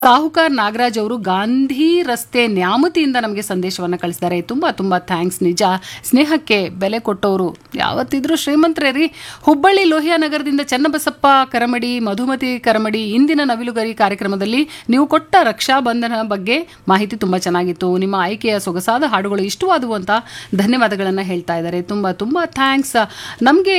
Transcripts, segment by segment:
ಸಾಹುಕಾರ್ ನಾಗರಾಜ್ ಅವರು ಗಾಂಧಿ ರಸ್ತೆ ನ್ಯಾಮತಿಯಿಂದ ನಮಗೆ ಸಂದೇಶವನ್ನು ಕಳಿಸಿದ್ದಾರೆ ತುಂಬ ತುಂಬ ಥ್ಯಾಂಕ್ಸ್ ನಿಜ ಸ್ನೇಹಕ್ಕೆ ಬೆಲೆ ಕೊಟ್ಟವರು ಯಾವತ್ತಿದ್ರೂ ಶ್ರೀಮಂತರೇ ರೀ ಹುಬ್ಬಳ್ಳಿ ಲೋಹಿಯಾ ನಗರದಿಂದ ಚನ್ನಬಸಪ್ಪ ಕರಮಡಿ ಮಧುಮತಿ ಕರಮಡಿ ಇಂದಿನ ನವಿಲುಗರಿ ಕಾರ್ಯಕ್ರಮದಲ್ಲಿ ನೀವು ಕೊಟ್ಟ ರಕ್ಷಾಬಂಧನ ಬಗ್ಗೆ ಮಾಹಿತಿ ತುಂಬ ಚೆನ್ನಾಗಿತ್ತು ನಿಮ್ಮ ಆಯ್ಕೆಯ ಸೊಗಸಾದ ಹಾಡುಗಳು ಇಷ್ಟವಾದವು ಅಂತ ಧನ್ಯವಾದಗಳನ್ನು ಹೇಳ್ತಾ ಇದ್ದಾರೆ ತುಂಬ ತುಂಬ ಥ್ಯಾಂಕ್ಸ್ ನಮಗೆ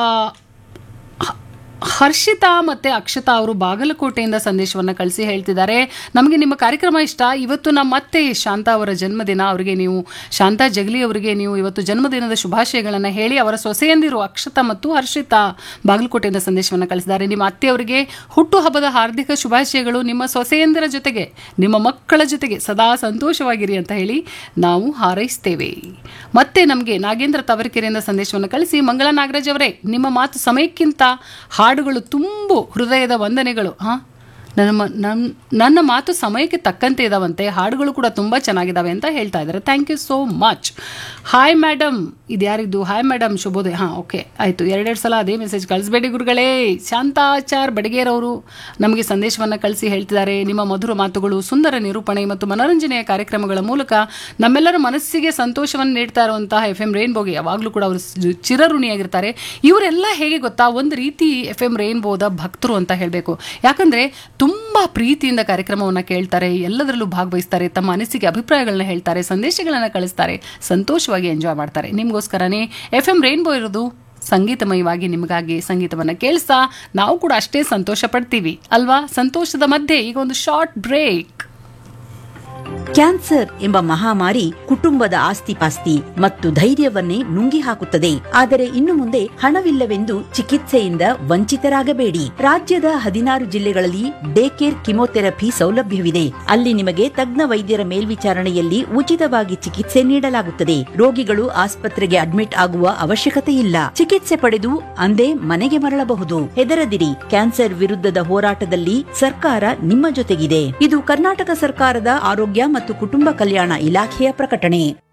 ಹರ್ಷಿತಾ ಮತ್ತೆ ಅಕ್ಷತಾ ಅವರು ಬಾಗಲಕೋಟೆಯಿಂದ ಸಂದೇಶವನ್ನು ಕಳಿಸಿ ಹೇಳ್ತಿದ್ದಾರೆ ನಮಗೆ ನಿಮ್ಮ ಕಾರ್ಯಕ್ರಮ ಇಷ್ಟ ಇವತ್ತು ನಮ್ಮ ಅತ್ತೆ ಶಾಂತಾ ಅವರ ಜನ್ಮದಿನ ಅವರಿಗೆ ನೀವು ಶಾಂತಾ ಜಗಲಿ ಅವರಿಗೆ ನೀವು ಇವತ್ತು ಜನ್ಮದಿನದ ಶುಭಾಶಯಗಳನ್ನು ಹೇಳಿ ಅವರ ಸೊಸೆಯಂದಿರು ಅಕ್ಷತಾ ಮತ್ತು ಹರ್ಷಿತಾ ಬಾಗಲಕೋಟೆಯಿಂದ ಸಂದೇಶವನ್ನು ಕಳಿಸಿದ್ದಾರೆ ನಿಮ್ಮ ಅತ್ತೆಯವರಿಗೆ ಹುಟ್ಟುಹಬ್ಬದ ಹಾರ್ದಿಕ ಶುಭಾಶಯಗಳು ನಿಮ್ಮ ಸೊಸೆಯಂದಿರ ಜೊತೆಗೆ ನಿಮ್ಮ ಮಕ್ಕಳ ಜೊತೆಗೆ ಸದಾ ಸಂತೋಷವಾಗಿರಿ ಅಂತ ಹೇಳಿ ನಾವು ಹಾರೈಸ್ತೇವೆ ಮತ್ತೆ ನಮಗೆ ನಾಗೇಂದ್ರ ತವರಿಕೆರೆಯಿಂದ ಸಂದೇಶವನ್ನು ಕಳಿಸಿ ಮಂಗಳ ನಾಗರಾಜ್ ಅವರೇ ನಿಮ್ಮ ಮಾತು ಸಮಯಕ್ಕಿಂತ ಹಾಡುಗಳು ತುಂಬು ಹೃದಯದ ವಂದನೆಗಳು ಹಾಂ ನನ್ನ ಮ- ನನ್- ನನ್ನ ಮಾತು ಸಮಯಕ್ಕೆ ತಕ್ಕಂತೆ ಇದಾವಂತೆ ಹಾಡುಗಳು ಕೂಡ ತುಂಬ ಚೆನ್ನಾಗಿದ್ದಾವೆ ಅಂತ ಹೇಳ್ತಾ ಇದ್ದಾರೆ thank you so much hi madam ಇದು ಯಾರಿದ್ದು ಹಾಯ್ ಮೇಡಮ್ ಶುಭೋದಯ ಹಾಂ ಓಕೆ ಆಯಿತು ಎರಡೆರಡು ಸಲ ಅದೇ ಮೆಸೇಜ್ ಕಳಿಸ್ಬೇಡಿ ಗುರುಗಳೇ ಶಾಂತಾಚಾರ್ ಬಡಗೇರವರು ನಮಗೆ ಸಂದೇಶವನ್ನು ಕಳಿಸಿ ಹೇಳ್ತಿದ್ದಾರೆ ನಿಮ್ಮ ಮಧುರ ಮಾತುಗಳು ಸುಂದರ ನಿರೂಪಣೆ ಮತ್ತು ಮನೋರಂಜನೆಯ ಕಾರ್ಯಕ್ರಮಗಳ ಮೂಲಕ ನಮ್ಮೆಲ್ಲರ ಮನಸ್ಸಿಗೆ ಸಂತೋಷವನ್ನು ನೀಡ್ತಾ ಇರುವಂತಹ ಎಫ್ ಎಂ ರೈನ್ಬೋಗೆ ಯಾವಾಗಲೂ ಕೂಡ ಅವರು ಸ್- ಚಿರಋಣಿಯಾಗಿರ್ತಾರೆ ಇವರೆಲ್ಲ ಹೇಗೆ ಗೊತ್ತಾ ಒಂದು ರೀತಿ ಎಫ್ ಎಂ ರೈನ್ಬೋದ ಭಕ್ತರು ಅಂತ ಹೇಳಬೇಕು ಯಾಕಂದ್ರೆ ತುಂಬಾ ಪ್ರೀತಿಯಿಂದ ಕಾರ್ಯಕ್ರಮವನ್ನು ಕೇಳ್ತಾರೆ ಎಲ್ಲದರಲ್ಲೂ ಭಾಗವಹಿಸ್ತಾರೆ ತಮ್ಮ ಅನಿಸಿಕೆ ಅಭಿಪ್ರಾಯಗಳನ್ನ ಹೇಳ್ತಾರೆ ಸಂದೇಶಗಳನ್ನು ಕಳಿಸ್ತಾರೆ ಸಂತೋಷವಾಗಿ ಎಂಜಾಯ್ ಮಾಡ್ತಾರೆ ನಿಮಗೋಸ್ಕರನೇ ಎಫ್ ಎಂ ರೈನ್ಬೋ ಇರೋದು ಸಂಗೀತಮಯವಾಗಿ ನಿಮಗಾಗಿ ಸಂಗೀತವನ್ನು ಕೇಳಿಸ್ತಾ ನಾವು ಕೂಡ ಅಷ್ಟೇ ಸಂತೋಷ ಪಡ್ತೀವಿ ಅಲ್ವಾ ಸಂತೋಷದ ಮಧ್ಯೆ ಈಗ ಒಂದು ಶಾರ್ಟ್ ಬ್ರೇಕ್ ಕ್ಯಾನ್ಸರ್ ಎಂಬ ಮಹಾಮಾರಿ ಕುಟುಂಬದ ಆಸ್ತಿಪಾಸ್ತಿ ಮತ್ತು ಧೈರ್ಯವನ್ನೇ ನುಂಗಿ ಹಾಕುತ್ತದೆ ಆದರೆ ಇನ್ನು ಮುಂದೆ ಹಣವಿಲ್ಲವೆಂದು ಚಿಕಿತ್ಸೆಯಿಂದ ವಂಚಿತರಾಗಬೇಡಿ ರಾಜ್ಯದ ಹದಿನಾರು ಜಿಲ್ಲೆಗಳಲ್ಲಿ ಡೇ ಕೇರ್ ಕಿಮೋಥೆರಪಿ ಸೌಲಭ್ಯವಿದೆ ಅಲ್ಲಿ ನಿಮಗೆ ತಜ್ಞ ವೈದ್ಯರ ಮೇಲ್ವಿಚಾರಣೆಯಲ್ಲಿ ಉಚಿತವಾಗಿ ಚಿಕಿತ್ಸೆ ನೀಡಲಾಗುತ್ತದೆ ರೋಗಿಗಳು ಆಸ್ಪತ್ರೆಗೆ ಅಡ್ಮಿಟ್ ಆಗುವ ಅವಶ್ಯಕತೆ ಇಲ್ಲ ಚಿಕಿತ್ಸೆ ಪಡೆದು ಅಂದೇ ಮನೆಗೆ ಮರಳಬಹುದು ಹೆದರದಿರಿ ಕ್ಯಾನ್ಸರ್ ವಿರುದ್ಧದ ಹೋರಾಟದಲ್ಲಿ ಸರ್ಕಾರ ನಿಮ್ಮ ಜೊತೆಗಿದೆ ಇದು ಕರ್ನಾಟಕ ಸರ್ಕಾರದ ಆರೋಗ್ಯ ಮತ್ತು ಕುಟುಂಬ ಕಲ್ಯಾಣ ಇಲಾಖೆಯ ಪ್ರಕಟಣೆ